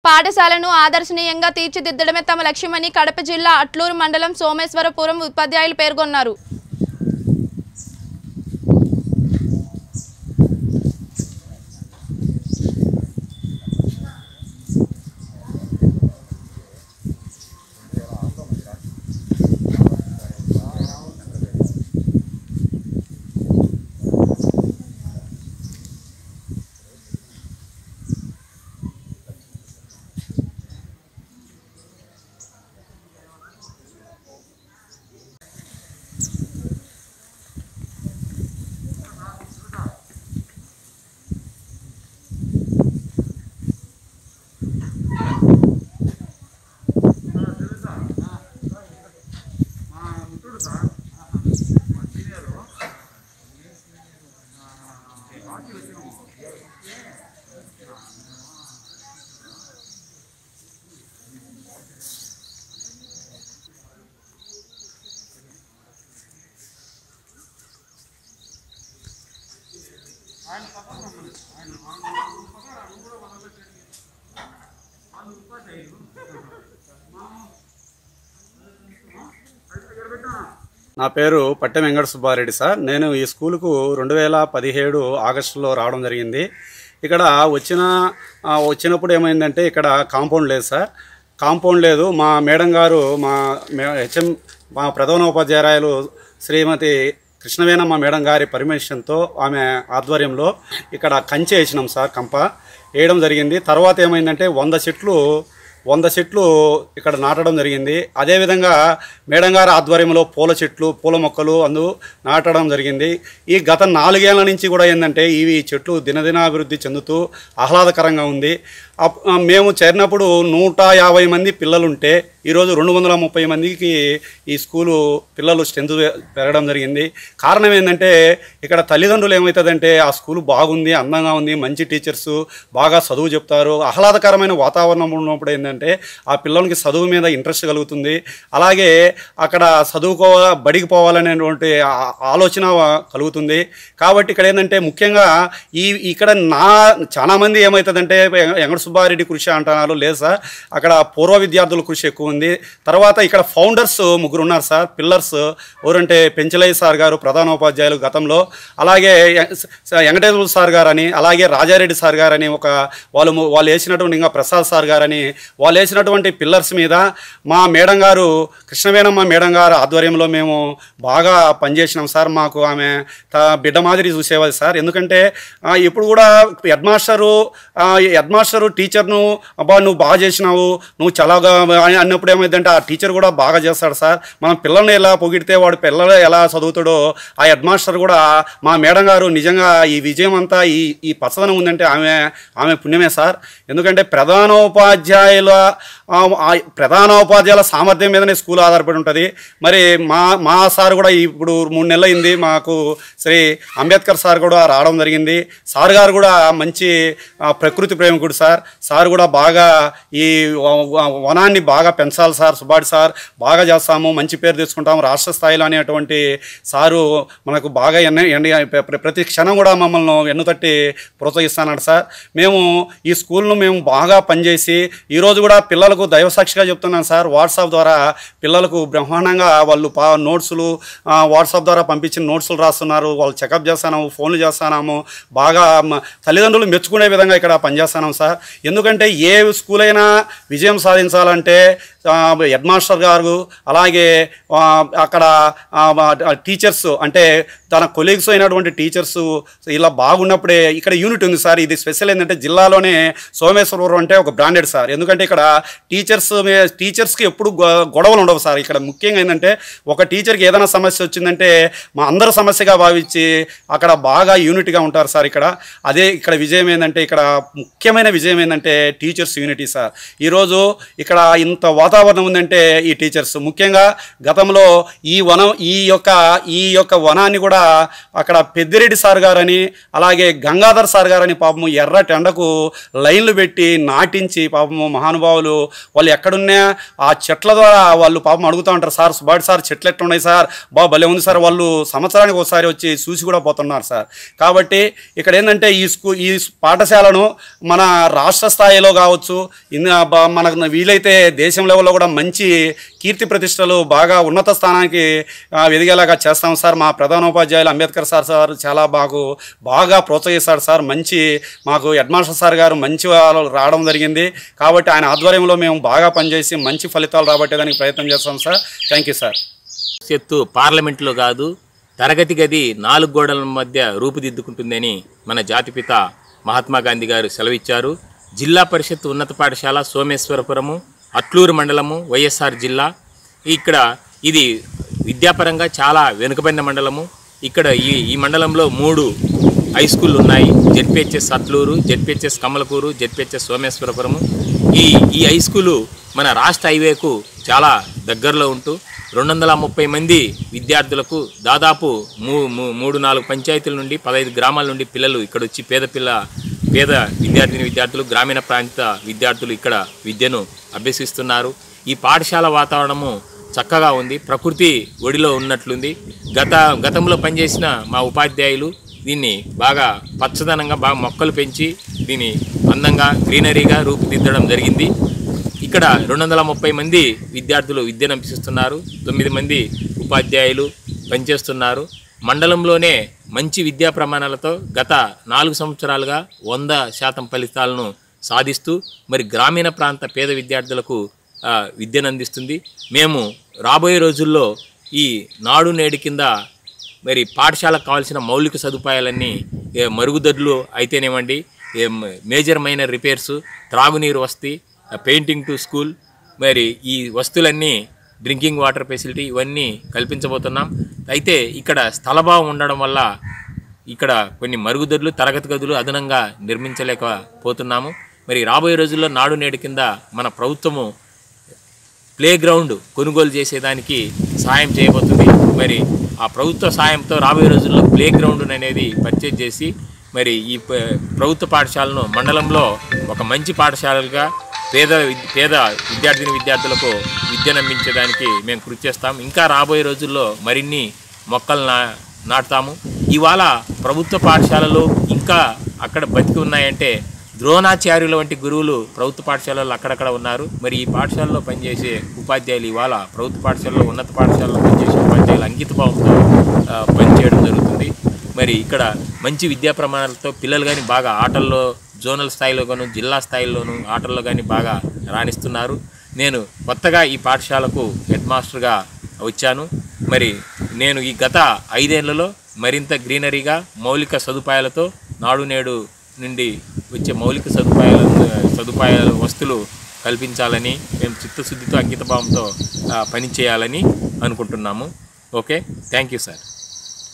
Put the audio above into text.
పాఠశాలను ఆదర్శనీయంగా తీర్చిదిద్దడమే తమ లక్ష్యమని కడప జిల్లా అట్లూరు మండలం సోమేశ్వరపురం ఉపాధ్యాయులు పేర్కొన్నారు నా పేరు పట్టె వెంకట సుబ్బారెడ్డి సార్ నేను ఈ స్కూలుకు రెండు వేల పదిహేడు ఆగస్టులో రావడం జరిగింది ఇక్కడ వచ్చిన ఆ, వచ్చినప్పుడు ఏమైందంటే ఇక్కడ కాంపౌండ్ లేదు సార్ కాంపౌండ్ లేదు మా మేడం గారు మా మే- హెచ్ఎం మా ప్రధానోపాధ్యాయురాయలు శ్రీమతి కృష్ణవేణమ్మ మేడం గారి పర్మిషన్తో ఆమె ఆధ్వర్యంలో ఇక్కడ కంచె వేసినాం సార్ కంప వేయడం జరిగింది తర్వాత ఏమైందంటే వంద చెట్లు వంద చెట్లు ఇక్కడ నాటడం జరిగింది అదేవిధంగా మేడం గారి ఆధ్వర్యంలో పూల చెట్లు పూల మొక్కలు అందు నాటడం జరిగింది ఈ గత నాలుగేళ్ల నుంచి కూడా ఏంటంటే ఇవి చెట్లు దినదినాభివృద్ధి చెందుతూ ఆహ్లాదకరంగా ఉంది అప్- ఆ, మేము చేరినప్పుడు నూట యాభై మంది పిల్లలుంటే ఈరోజు రెండు వందల ముప్పై మందికి ఈ స్కూలు పిల్లలు స్ట్రెంత్ పెరగడం జరిగింది కారణం ఏంటంటే ఇక్కడ తల్లిదండ్రులు ఏమవుతుందంటే ఆ స్కూల్ బాగుంది అందంగా ఉంది మంచి టీచర్స్ బాగా చదువు చెప్తారు ఆహ్లాదకరమైన వాతావరణం ఉన్నప్పుడు ఏంటంటే ఆ పిల్లలకి చదువు మీద ఇంట్రెస్ట్ కలుగుతుంది అలాగే అక్కడ చదువుకో బడికి పోవాలనేటువంటి ఆ- ఆలోచన కలుగుతుంది కాబట్టి ఇక్కడ ఏంటంటే ముఖ్యంగా ఈ ఇక్కడ నా చాలా మంది ఏమవుతుందంటే వెంకట సుబ్బారెడ్డి కృషి అంటున్నారు లేదు సార్ అక్కడ పూర్వ విద్యార్థుల కృషి ఎక్కువ ఉంది తర్వాత ఇక్కడ ఫౌండర్స్ ముగ్గురు ఉన్నారు సార్ పిల్లర్స్ ఎవరంటే పెంచలయ్య సార్ గారు ప్రధానోపాధ్యాయులు గతంలో అలాగే ఎ- స- వెంకటేశ్వర సార్ గారని అలాగే రాజారెడ్డి సార్ గారని ఒక వాళ్ళు ము- వాళ్ళు వేసినటువంటి ఇంకా ప్రసాద్ సార్ గారని వాళ్ళు వేసినటువంటి పిల్లర్స్ మీద మా మేడం గారు కృష్ణవేణమ్మ మేడం గారు ఆధ్వర్యంలో మేము బాగా పనిచేసినాం సార్ మాకు ఆమె త- బిడ్డ మాదిరి చూసేవాది సార్ ఎందుకంటే ఆ, ఇప్పుడు కూడా హెడ్ మాస్టరు ఆ, హెడ్ మాస్టరు టీచర్ను అబ్బా నువ్వు బాగా చేసినావు నువ్వు చాలా గా- అని అన్నప్పుడు ఏమైందంటే ఆ టీచర్ కూడా బాగా చేస్తాడు సార్ మనం పిల్లల్ని ఎలా పొగిడితే వాడు పిల్లలు ఎలా చదువుతాడో ఆ హెడ్ మాస్టర్ కూడా మా మేడం గారు నిజంగా ఈ విజయం అంతా ఈ ఈ పచ్చదనం ఉందంటే ఆమె ఆమె పుణ్యమే సార్ ఎందుకంటే ప్రధానోపాధ్యాయుల ఆ, ఆ ప్రధానోపాధ్యాయుల సామర్థ్యం మీదనే స్కూల్ ఆధారపడి ఉంటుంది మరి మా మా సార్ కూడా ఇప్పుడు మూడు నెలలు అయింది మాకు శ్రీ అంబేద్కర్ సార్ కూడా రావడం జరిగింది సార్ గారు కూడా మంచి ఆ, ప్రకృతి ప్రేమికుడు సార్ సార్ కూడా బాగా ఈ వ- వ- వనాన్ని బాగా పెంచాలి సార్ సుబాటి సార్ బాగా చేస్తాము మంచి పేరు తెచ్చుకుంటాము రాష్ట్ర స్థాయిలో అనేటువంటి సారు మనకు బాగా ఎన్న ఎన్న- ప్ర- ప్రతి క్షణం కూడా మమ్మల్ని ఎన్నుతట్టి ప్రోత్సహిస్తున్నాడు సార్ మేము ఈ స్కూల్ను మేము బాగా పనిచేసి ఈరోజు కూడా పిల్లలకు దైవసాక్షిగా చెప్తున్నాను సార్ వాట్సాప్ ద్వారా పిల్లలకు బ్రహ్మాండంగా వాళ్ళు పా నోట్సులు ఆ, వాట్సాప్ ద్వారా పంపించిన నోట్సులు రాస్తున్నారు వాళ్ళు చెకప్ చేస్తున్నాము ఫోన్లు చేస్తున్నాము బాగా మ- తల్లిదండ్రులు మెచ్చుకునే విధంగా ఇక్కడ పనిచేస్తున్నాం సార్ ఎందుకంటే ఏ స్కూల్ అయినా విజయం సాధించాలంటే ఆ, హెడ్ మాస్టర్ గారు అలాగే ఆ, అక్కడ ఆ, ఆ, టీచర్స్ అంటే తన కొలీగ్స్ అయినటువంటి టీచర్స్ ఇలా బాగున్నప్పుడే ఇక్కడ యూనిట్ ఉంది సార్ ఇది స్పెషల్ ఏంటంటే జిల్లాలోనే సోమేశ్వరపురం అంటే ఒక బ్రాండెడ్ సార్ ఎందుకంటే ఇక్కడ టీచర్స్ మే- టీచర్స్కి ఎప్పుడు గొ- గొడవలు ఉండవు సార్ ఇక్కడ ముఖ్యంగా ఏంటంటే ఒక టీచర్కి ఏదైనా సమస్య వచ్చిందంటే మా అందరి సమస్యగా భావించి అక్కడ బాగా యూనిట్గా ఉంటారు సార్ ఇక్కడ అదే ఇక్కడ విజయం ఏంటంటే ఇక్కడ ముఖ్యమైన విజయం ఏంటంటే టీచర్స్ యూనిటీ సార్ ఈరోజు ఇక్కడ ఇంత వాతావరణం వాతావరణం ఉందంటే ఈ టీచర్స్ ముఖ్యంగా గతంలో ఈ వనం ఈ యొక్క ఈ యొక్క వనాన్ని కూడా అక్కడ పెద్దిరెడ్డి సార్ గారని అలాగే గంగాధర్ సార్ గారని పాపము ఎర్రటి ఎండకు లైన్లు పెట్టి నాటించి పాపము మహానుభావులు వాళ్ళు ఎక్కడున్నా ఆ చెట్ల ద్వారా వాళ్ళు పాపం అడుగుతూ ఉంటారు సార్ సుబాటి సార్ చెట్లు ఎట్లా ఉన్నాయి సార్ బా భలే ఉంది సార్ వాళ్ళు సంవత్సరానికి ఒకసారి వచ్చి చూసి కూడా పోతున్నారు సార్ కాబట్టి ఇక్కడ ఏంటంటే ఈ స్కూ ఈ పాఠశాలను మన రాష్ట్ర స్థాయిలో కావచ్చు ఇన్ బ- మనకు వీలైతే దేశం లెవెల్లో కూడా మంచి కీర్తి ప్రతిష్టలు బాగా ఉన్నత స్థానానికి ఆ, ఎదిగేలాగా చేస్తాం సార్ మా ప్రధానోపాధ్యాయులు అంబేద్కర్ సార్ సార్ చాలా బాగు బాగా ప్రోత్సహిస్తాడు సార్ మంచి మాకు హెడ్ మాస్టర్ సార్ గారు మంచి వాళ్ళు రావడం జరిగింది కాబట్టి ఆయన ఆధ్వర్యంలో మేము బాగా పనిచేసి మంచి ఫలితాలు రాబట్టేదానికి ప్రయత్నం చేస్తాం సార్ థ్యాంక్ యూ సార్ భవిష్యత్తు పార్లమెంట్లో కాదు తరగతి గది నాలుగు గోడల మధ్య రూపుదిద్దుకుంటుందని మన జాతిపిత మహాత్మా గాంధీ గారు సెలవిచ్చారు జిల్లా పరిషత్ ఉన్నత పాఠశాల సోమేశ్వరపురము అట్లూరు మండలము వైఎస్ఆర్ జిల్లా ఇక్కడ ఇది విద్యాపరంగా చాలా వెనుకబడిన మండలము ఇక్కడ ఈ ఈ మండలంలో మూడు హై స్కూళ్ళు ఉన్నాయి ZPHS Atluru ZPHS Kamalakuru ZPHS Someswarapuram ఈ ఈ హై స్కూలు మన రాష్ట్ర హైవేకు చాలా దగ్గరలో ఉంటూ రెండు వందల ముప్పై మంది విద్యార్థులకు దాదాపు మూ మూ- మూడు నాలుగు పంచాయతీల నుండి పదహైదు గ్రామాల నుండి పిల్లలు ఇక్కడ వచ్చి పేద పిల్ల పేద విద్యార్థిని విద్యార్థులు గ్రామీణ ప్రాంత విద్యార్థులు ఇక్కడ విద్యను అభ్యసిస్తున్నారు ఈ పాఠశాల వాతావరణము చక్కగా ఉంది ప్రకృతి ఒడిలో ఉన్నట్లుంది గత గతంలో పనిచేసిన మా ఉపాధ్యాయులు దీన్ని బాగా పచ్చదనంగా బాగా మొక్కలు పెంచి దీన్ని అందంగా గ్రీనరీగా రూపుదిద్దడం జరిగింది ఇక్కడ రెండు వందల ముప్పై మంది విద్యార్థులు విద్యను అభ్యసిస్తున్నారు తొమ్మిది మంది ఉపాధ్యాయులు పనిచేస్తున్నారు మండలంలోనే మంచి విద్యా ప్రమాణాలతో గత నాలుగు సంవత్సరాలుగా వంద శాతం ఫలితాలను సాధిస్తూ మరి గ్రామీణ ప్రాంత పేద విద్యార్థులకు ఆ, విద్యను అందిస్తుంది మేము రాబోయే రోజుల్లో ఈ నాడు నేడు కింద మరి పాఠశాలకు కావాల్సిన మౌలిక సదుపాయాలన్నీ ఏ, మరుగుదొడ్లు అయితేనేమండి ఏ, మ- మేజర్ మైనర్ రిపేర్స్ త్రాగునీరు వసతి ఆ, పెయింటింగ్ టు స్కూల్ మరి ఈ వస్తువులన్నీ డ్రింకింగ్ వాటర్ ఫెసిలిటీ ఇవన్నీ కల్పించబోతున్నాం అయితే ఇక్కడ స్థలభావం ఉండడం వల్ల ఇక్కడ కొన్ని మరుగుదొడ్లు తరగతి గదులు అదనంగా నిర్మించలేకపోతున్నాము మరి రాబోయే రోజుల్లో నాడు నేడు కింద మన ప్రభుత్వము ప్లే గ్రౌండ్ కొనుగోలు చేసేదానికి సాయం చేయబోతుంది మరి ఆ ప్రభుత్వ సాయంతో రాబోయే రోజుల్లో ప్లే గ్రౌండ్ అనేది పర్చేజ్ చేసి మరి ఈ ప- ప్రభుత్వ పాఠశాలను మండలంలో ఒక మంచి పాఠశాలలుగా పేద విద్- పేద విద్యార్థిని విద్యార్థులకు విద్యను అందించడానికి మేము కృషి చేస్తాం ఇంకా రాబోయే రోజుల్లో మరిన్ని మొక్కలు నా నాటుతాము ఇవాళ ప్రభుత్వ పాఠశాలలు ఇంకా అక్కడ బతికి ఉన్నాయంటే ద్రోణాచార్యుల వంటి గురువులు ప్రభుత్వ పాఠశాలల్లో అక్కడక్కడ ఉన్నారు మరి ఈ పాఠశాలలో పనిచేసే ఉపాధ్యాయులు ఇవాళ ప్రభుత్వ పాఠశాలలో ఉన్నత పాఠశాలలో పనిచేసే ఉపాధ్యాయులు అంకిత భావంతో ఆ, పనిచేయడం జరుగుతుంది మరి ఇక్కడ మంచి విద్యా ప్రమాణాలతో పిల్లలు కానీ బాగా ఆటల్లో జోనల్ స్థాయిలోగాను జిల్లా స్థాయిలోను ఆటల్లో కానీ బాగా రాణిస్తున్నారు నేను కొత్తగా ఈ పాఠశాలకు హెడ్ మాస్టర్గా వచ్చాను మరి నేను ఈ గత ఐదేళ్లలో మరింత గ్రీనరీగా మౌలిక సదుపాయాలతో నాడు నేడు నుండి వచ్చే మౌలిక సదుపాయాల సదుపాయాల వస్తువులు కల్పించాలని మేము చిత్తశుద్ధితో అంకితభావంతో ఆ, పనిచేయాలని అనుకుంటున్నాము ఓకే థ్యాంక్ యూ సార్